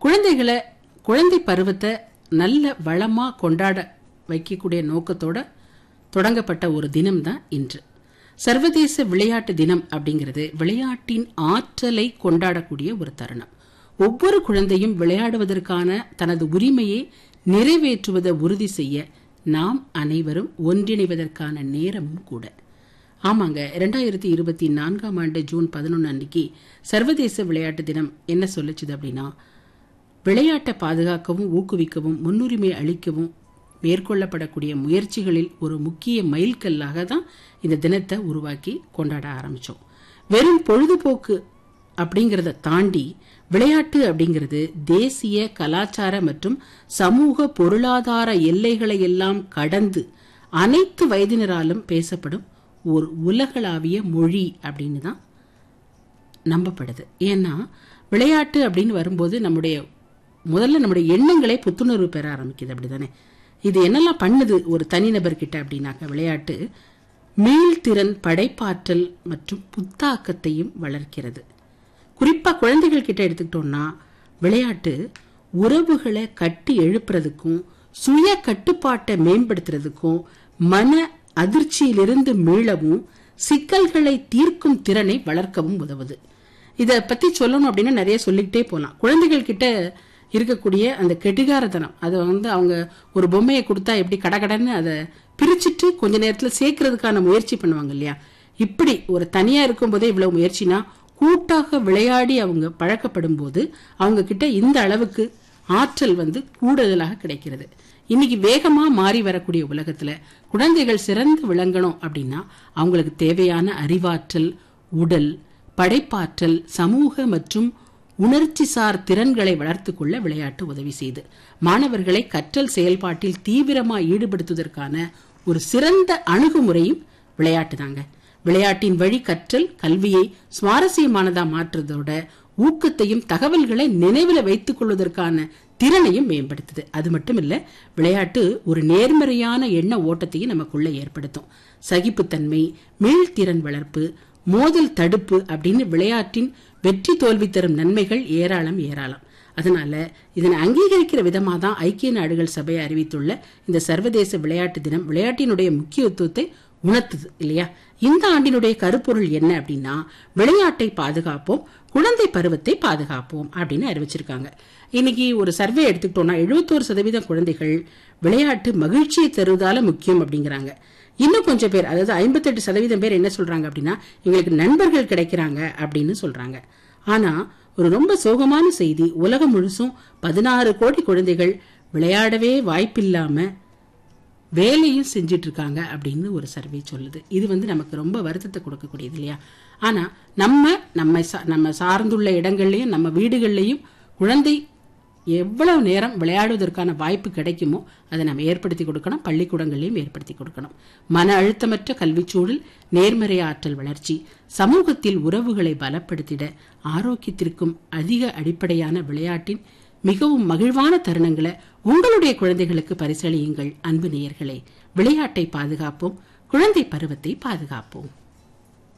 குழந்தைகளை குழந்தை பருவத்தை நல்ல வளமா கொண்டாட வைக்கக்கூடிய நோக்கத்தோட தொடங்கப்பட்ட ஒரு தினம் தான் இன்று சர்வதேச விளையாட்டு தினம் அப்படிங்கிறது விளையாட்டின் ஆற்றலை கொண்டாடக்கூடிய ஒரு தருணம் ஒவ்வொரு குழந்தையும் விளையாடுவதற்கான தனது உரிமையை நிறைவேற்றுவதை உறுதி செய்ய நாம் அனைவரும் ஒன்றிணைவதற்கான நேரமும் கூட ஆமாங்க ரெண்டாயிரத்தி இருபத்தி நான்காம் ஆண்டு ஜூன் பதினொன்று அன்னைக்கு சர்வதேச விளையாட்டு தினம் என்ன சொல்லுச்சுது அப்படின்னா விளையாட்டை பாதுகாக்கவும் ஊக்குவிக்கவும் முன்னுரிமை அளிக்கவும் மேற்கொள்ளப்படக்கூடிய முயற்சிகளில் ஒரு முக்கிய மைல்கல்லாக தான் இந்த தினத்தை உருவாக்கி கொண்டாட ஆரம்பிச்சோம் வெறும் பொழுதுபோக்கு அப்படிங்கிறத தாண்டி விளையாட்டு அப்படிங்கிறது தேசிய கலாச்சார மற்றும் சமூக பொருளாதார எல்லைகளை எல்லாம் கடந்து அனைத்து வயதினராலும் பேசப்படும் ஒரு உலகளாவிய மொழி அப்படின்னு தான் நம்பப்படுது ஏன்னா விளையாட்டு அப்படின்னு வரும்போது நம்முடைய முதல்ல நம்முடைய எண்ணங்களே புத்துணர்வு பெற ஆரம்பிக்குது அப்படிதானே இது என்னெல்லாம் பண்ணுது ஒரு தனிநபர்கிட்ட அப்படின்னாக்க விளையாட்டு மீள்திறன் படைப்பாற்றல் மற்றும் புத்தாக்கத்தையும் வளர்க்கிறது குறிப்பா குழந்தைகள் கிட்ட எடுத்துக்கிட்டோம்னா விளையாட்டு உறவுகளை கட்டி எழுப்புறதுக்கும் சுய கட்டுப்பாட்டை மேம்படுத்துறதுக்கும் மன அதிர்ச்சியிலிருந்து மீளவும் சிக்கல்களை தீர்க்கும் திறனை வளர்க்கவும் உதவுது இத பத்தி சொல்லணும் அப்படின்னா நிறைய சொல்லிக்கிட்டே போலாம் குழந்தைகள் கிட்ட இருக்கக்கூடிய அந்த கெட்டிகாரத்தனம் அதை வந்து அவங்க ஒரு பொம்மையை கொடுத்தா எப்படி கடகடன்னு அதை பிரிச்சுட்டு கொஞ்ச நேரத்துல சேர்க்கறதுக்கான முயற்சி பண்ணுவாங்க இல்லையா இப்படி ஒரு தனியா இருக்கும்போதே இவ்வளவு முயற்சினா கூட்டாக விளையாடி அவங்க பழக்கப்படும் போது அவங்க கிட்ட இந்த அளவுக்கு ஆற்றல் வந்து கூடுதலாக கிடைக்கிறது இன்னைக்கு வேகமா மாறி வரக்கூடிய உலகத்துல குழந்தைகள் சிறந்து விளங்கணும் அப்படின்னா அவங்களுக்கு தேவையான அறிவாற்றல் உடல் படைப்பாற்றல் சமூக மற்றும் உணர்ச்சிசார் திறன்களை வளர்த்துக் கொள்ள விளையாட்டு உதவி செய்து மாணவர்களை கற்றல் செயல்பாட்டில் தீவிரமா ஈடுபடுத்துவதற்கான ஒரு சிறந்த அணுகுமுறையும் விளையாட்டு தாங்க விளையாட்டின் வழி கற்றல் கல்வியை சுவாரஸ்யமானதா மாற்றுறதோட ஊக்கத்தையும் தகவல்களை நினைவில் வைத்துக் கொள்வதற்கான திறனையும் மேம்படுத்துது அது மட்டும் இல்ல விளையாட்டு ஒரு நேர்மறையான எண்ண ஓட்டத்தையும் நமக்குள்ள ஏற்படுத்தும் சகிப்புத்தன்மை மீள்திறன் வளர்ப்பு மோதல் தடுப்பு அப்படின்னு விளையாட்டின் வெற்றி தோல்வி தரும் நன்மைகள் ஏராளம் ஏராளம் அதனால இதனை அங்கீகரிக்கிற விதமாக தான் ஐக்கிய நாடுகள் சபை அறிவித்துள்ள இந்த சர்வதேச விளையாட்டு தினம் விளையாட்டினுடைய முக்கியத்துவத்தை உணர்த்துது இல்லையா இந்த ஆண்டினுடைய கருப்பொருள் என்ன அப்படின்னா விளையாட்டை பாதுகாப்போம் குழந்தை பருவத்தை பாதுகாப்போம் அப்படின்னு அறிவிச்சிருக்காங்க இன்னைக்கு ஒரு சர்வே எடுத்துக்கிட்டோம்னா எழுபத்தோரு சதவீதம் குழந்தைகள் விளையாட்டு மகிழ்ச்சியை தருவதால முக்கியம் அப்படிங்கிறாங்க இன்னும் கொஞ்சம் பேர் அதாவது ஐம்பத்தெட்டு சதவீதம் பேர் என்ன சொல்றாங்க அப்படின்னா எங்களுக்கு நண்பர்கள் கிடைக்கிறாங்க அப்படின்னு சொல்றாங்க ஆனா ஒரு ரொம்ப சோகமான செய்தி உலகம் முழுசும் பதினாறு கோடி குழந்தைகள் விளையாடவே வாய்ப்பில்லாம வேலையும் செஞ்சிட்டு இருக்காங்க அப்படின்னு ஒரு சர்வே சொல்லுது இது வந்து நமக்கு ரொம்ப வருத்தத்தை கொடுக்கக்கூடியது இல்லையா ஆனா நம்ம நம்ம சா- நம்ம சார்ந்துள்ள இடங்கள்லயும் நம்ம வீடுகள்லயும் குழந்தை எவ்வளவு நேரம் விளையாடுவதற்கான வாய்ப்பு கிடைக்குமோ அதை நம்ம ஏற்படுத்தி கொடுக்கணும் பள்ளிக்கூடங்களையும் ஏற்படுத்தி கொடுக்கணும் மன அழுத்தமற்ற கல்விச்சூழல் நேர்மறை ஆற்றல் வளர்ச்சி சமூகத்தில் உறவுகளை பலப்படுத்திட ஆரோக்கியத்திற்கும் அதிக அடிப்படையான விளையாட்டின் மிகவும் மகிழ்வான தருணங்களை உங்களுடைய குழந்தைகளுக்கு பரிசளியுங்கள் அன்பு நேயர்களே விளையாட்டை பாதுகாப்போம் குழந்தை பருவத்தை பாதுகாப்போம்